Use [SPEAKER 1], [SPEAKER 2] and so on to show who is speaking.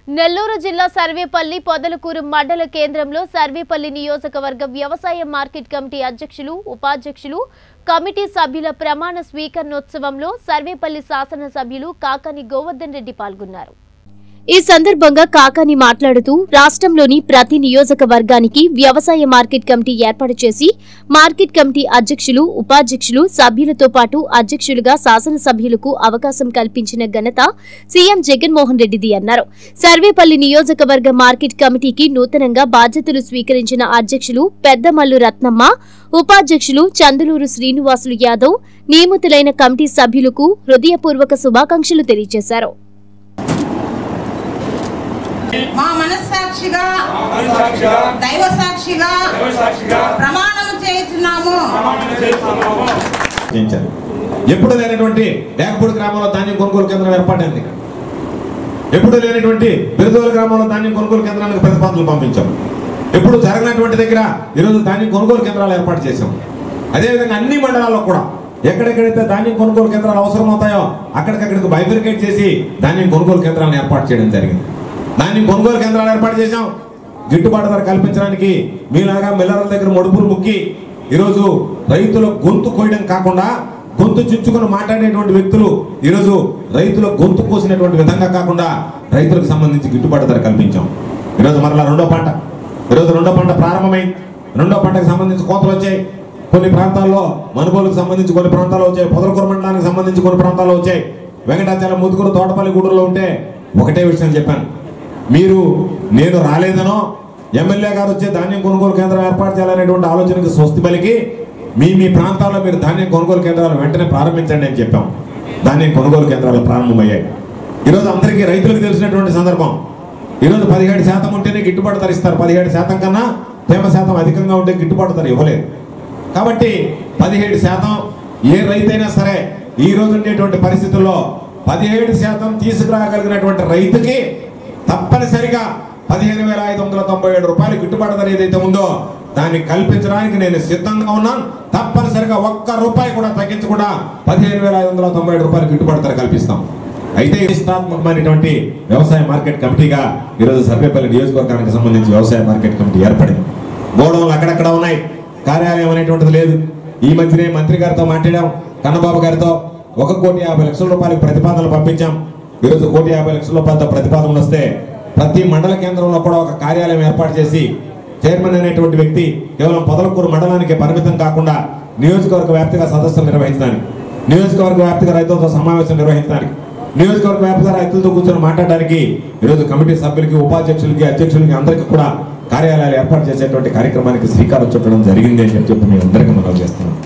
[SPEAKER 1] నెల్లూరు జిల్లా సర్వేపల్లి పొదలకూరు మండల కేంద్రంలో సర్వేపల్లి నియోజకవర్గ వ్యవసాయ మార్కెట్ కమిటీ అధ్యక్షులు ఉపాధ్యక్షులు కమిటీ సభ్యుల ప్రమాణ స్వీకరణోత్సవంలో సర్వేపల్లి శాసనసభ్యులు కాకాని గోవర్ధన్ రెడ్డి పాల్గొన్నారు ఈ సందర్భంగా కాకాని మాట్లాడుతూ రాష్ట్రంలోని ప్రతి నియోజకవర్గానికి వ్యవసాయ మార్కెట్ కమిటీ ఏర్పాటు చేసి మార్కెట్ కమిటీ అధ్యక్షులు ఉపాధ్యక్షులు సభ్యులతో పాటు అధ్యక్షులుగా శాసనసభ్యులకు అవకాశం కల్పించిన ఘనత సీఎం జగన్మోహన్ రెడ్డిది అన్నారు సర్వేపల్లి నియోజకవర్గ మార్కెట్ కమిటీకి నూతనంగా బాధ్యతలు స్వీకరించిన అధ్యక్షులు పెద్దమల్లు రత్నమ్మ ఉపాధ్యక్షులు చందులూరు శ్రీనివాసులు యాదవ్ నియమితులైన కమిటీ సభ్యులకు హృదయపూర్వక శుభాకాంక్షలు తెలియజేశారు
[SPEAKER 2] మా మనస్సాక్షిగా
[SPEAKER 3] సాక్షిగా
[SPEAKER 2] దైవ సాక్షిగా
[SPEAKER 3] సాక్షిగా
[SPEAKER 2] ప్రమాణం చేస్తున్నాము
[SPEAKER 4] చేయించారు ఎప్పుడు లేనటువంటి డేకపూడి గ్రామంలో ధాన్యం కొనుగోలు కేంద్రం ఏర్పాటైంది ఎప్పుడు లేనటువంటి బిరుదోలు గ్రామంలో ధాన్యం కొనుగోలు కేంద్రానికి ప్రతిపాదనలు పంపించాం ఎప్పుడు జరగనటువంటి దగ్గర ఈరోజు ధాన్యం కొనుగోలు కేంద్రాలు ఏర్పాటు చేశాం అదేవిధంగా అన్ని మండలాల్లో కూడా ఎక్కడెక్కడైతే ధాన్యం కొనుగోలు కేంద్రాలు అవసరం అవుతాయో అక్కడికక్కడికి బైఫిరికేట్ చేసి ధాన్యం కొనుగోలు కేంద్రాలను ఏర్పాటు చేయడం జరిగింది ధాన్యం కొనుగోలు కేంద్రాలు ఏర్పాటు చేశాం గిట్టుబాటు ధర కల్పించడానికి మీలాగా మిల్లర్ల దగ్గర మడుపులు ముక్కి ఈరోజు రైతుల గొంతు కోయడం కాకుండా గొంతు చుచ్చుకొని మాట్లాడేటువంటి వ్యక్తులు ఈరోజు రైతుల గొంతు కోసినటువంటి విధంగా కాకుండా రైతులకు సంబంధించి గిట్టుబాటు ధర కల్పించాం ఈరోజు మరలా రెండో పంట ఈరోజు రెండో పంట ప్రారంభమైంది రెండో పంటకు సంబంధించి కోతలు వచ్చాయి కొన్ని ప్రాంతాల్లో మనుగోలుకు సంబంధించి కొన్ని ప్రాంతాల్లో వచ్చాయి పొదలకూరు మండలానికి సంబంధించి కొన్ని ప్రాంతాల్లో వచ్చాయి వెంకటాచలం ముదుగురు తోటపల్లి గూడూరులో ఉంటే ఒకటే విషయం చెప్పాను మీరు నేను రాలేదనో ఎమ్మెల్యే గారు వచ్చే ధాన్యం కొనుగోలు కేంద్రం ఏర్పాటు చేయాలనేటువంటి ఆలోచనకి స్వస్తి పలికి మీ మీ ప్రాంతాల్లో మీరు ధాన్యం కొనుగోలు కేంద్రాలు వెంటనే ప్రారంభించండి అని చెప్పాం ధాన్యం కొనుగోలు కేంద్రాలు ప్రారంభమయ్యాయి ఈరోజు అందరికీ రైతులకు తెలిసినటువంటి సందర్భం ఈరోజు పదిహేడు శాతం ఉంటేనే గిట్టుబాటు ధర ఇస్తారు పదిహేడు శాతం కన్నా తేమ శాతం అధికంగా ఉంటే గిట్టుబాటు ధర ఇవ్వలేదు కాబట్టి పదిహేడు శాతం ఏ రైతైనా సరే ఈ రోజు ఉండేటువంటి పరిస్థితుల్లో పదిహేడు శాతం తీసుకురాగలిగినటువంటి రైతుకి తప్పనిసరిగా పదిహేను వేల ఐదు వందల తొంభై ఏడు రూపాయలు గిట్టుబాటు ధర ఏదైతే ఉందో దాన్ని కల్పించడానికి నేను సిద్ధంగా ఉన్నాను తప్పనిసరిగా ఒక్క రూపాయి కూడా తగ్గించకుండా పదిహేను వేల ఐదు వందల తొంభై ఏడు రూపాయలు గిట్టుబాటు ధర కల్పిస్తాం అయితే ప్రతిష్టాత్మకమైనటువంటి వ్యవసాయ మార్కెట్ కమిటీగా ఈరోజు సర్వేపల్లి నియోజకవర్గానికి సంబంధించి వ్యవసాయ మార్కెట్ కమిటీ ఏర్పడింది గోడౌన్లు అక్కడక్కడ ఉన్నాయి కార్యాలయం అనేటువంటిది లేదు ఈ మధ్యనే మంత్రి గారితో మాట్లాడాం కన్నబాబు గారితో ఒక కోటి యాభై లక్షల రూపాయలకు ప్రతిపాదనలు పంపించాం ఈరోజు కోటి యాభై లక్షల రూపాయలతో ప్రతిపాదనలు వస్తే ప్రతి మండల కేంద్రంలో కూడా ఒక కార్యాలయం ఏర్పాటు చేసి చైర్మన్ అనేటువంటి వ్యక్తి కేవలం పొదలకూరు మండలానికి పరిమితం కాకుండా నియోజకవర్గ వ్యాప్తిగా సదస్సులు నిర్వహించడానికి నియోజకవర్గ వ్యాప్తిగా రైతులతో సమావేశం నిర్వహించడానికి నియోజకవర్గ వ్యాప్తిగా రైతులతో కూర్చొని మాట్లాడడానికి ఈరోజు కమిటీ సభ్యులకి ఉపాధ్యక్షులకి అధ్యక్షులకి అందరికీ కూడా కార్యాలయాలు ఏర్పాటు చేసేటువంటి కార్యక్రమానికి శ్రీకారం చుట్టడం జరిగింది అని చెప్పి మీ అందరికీ మనం చేస్తున్నాం